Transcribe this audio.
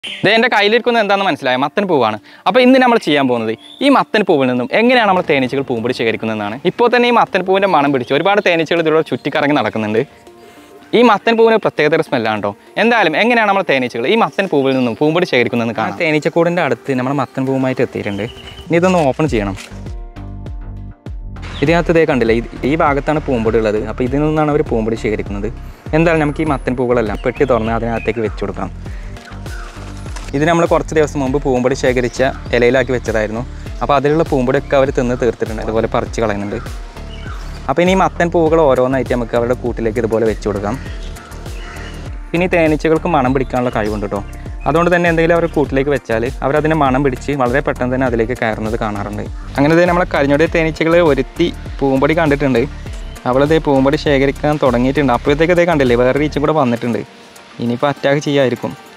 ഇത് എൻ്റെ കയ്യിലിരിക്കുന്നത് എന്താണെന്ന് മനസ്സിലായ മത്തൻ പൂവാണ് അപ്പോൾ ഇന്ന് നമ്മൾ ചെയ്യാൻ പോകുന്നത് ഈ മത്തൻ പൂവിൽ നിന്നും എങ്ങനെയാണ് നമ്മൾ തേനീച്ചകൾ പൂമ്പൊടി ശേഖരിക്കുന്നതെന്നാണ് ഇപ്പോൾ തന്നെ ഈ മത്തൻ പൂവിൻ്റെ മണം പിടിച്ച് ഒരുപാട് തേനീച്ചകൾ ഇതിലൂടെ ചുറ്റിക്കറങ്ങി നടക്കുന്നുണ്ട് ഈ മത്തൻ പൂവിന് പ്രത്യേകതര സ്മെല്ലാണ് കേട്ടോ എന്തായാലും എങ്ങനെയാണ് നമ്മൾ തേനീച്ചകൾ ഈ മത്തൻ പൂവിൽ നിന്നും പൂമ്പൊടി ശേഖരിക്കുന്നതെന്ന് കാണാം തേനീച്ചക്കൂടിൻ്റെ അടുത്ത് നമ്മൾ മത്തൻ പൂവുമായിട്ട് എത്തിയിട്ടുണ്ട് ഇനി ഇതൊന്ന് ഓപ്പൺ ചെയ്യണം ഇതിനകത്ത് ഇതേ കണ്ടില്ല ഇത് ഈ ഭാഗത്താണ് പൂമ്പൊടി ഉള്ളത് അപ്പോൾ ഇതിൽ നിന്നാണ് അവർ പൂമ്പൊടി ശേഖരിക്കുന്നത് എന്തായാലും നമുക്ക് ഈ മത്തൻ പൂവുകളെല്ലാം പെട്ടി തുറന്ന് അതിനകത്തേക്ക് വെച്ച് കൊടുക്കാം ഇത് നമ്മൾ കുറച്ച് ദിവസം മുമ്പ് പൂമ്പൊടി ശേഖരിച്ച ഇലയിലാക്കി വെച്ചതായിരുന്നു അപ്പോൾ അതിലുള്ള പൂമ്പൊടിയൊക്കെ അവർ തിന്ന് തീർത്തിട്ടുണ്ട് അതുപോലെ പറിച്ച് കളയുന്നുണ്ട് അപ്പോൾ ഇനി ഈ മത്തൻ പൂവുകൾ ഓരോന്നായിട്ട് നമുക്ക് അവരുടെ കൂട്ടിലേക്ക് ഇതുപോലെ വെച്ച് കൊടുക്കാം പിന്നെ ഈ തേനീച്ചകൾക്ക് മണം പിടിക്കാനുള്ള കഴിവുണ്ട് കേട്ടോ അതുകൊണ്ട് തന്നെ എന്തെങ്കിലും അവർ കൂട്ടിലേക്ക് വെച്ചാൽ അവരതിനെ മണം പിടിച്ച് വളരെ പെട്ടെന്ന് തന്നെ അതിലേക്ക് കയറുന്നത് കാണാറുണ്ട് അങ്ങനെ തന്നെ നമ്മളെ കരിഞ്ഞൊടി തേനീച്ചകൾ ഒരുത്തി പൂമ്പൊടി കണ്ടിട്ടുണ്ട് അവളത് പൂമ്പൊടി ശേഖരിക്കാൻ തുടങ്ങിയിട്ടുണ്ട് അപ്പോഴത്തേക്ക് അതേ കണ്ടില്ലേ വേറെ റീച്ചും കൂടെ വന്നിട്ടുണ്ട് ഇനിയിപ്പോൾ അറ്റാക്ക് ചെയ്യായിരിക്കും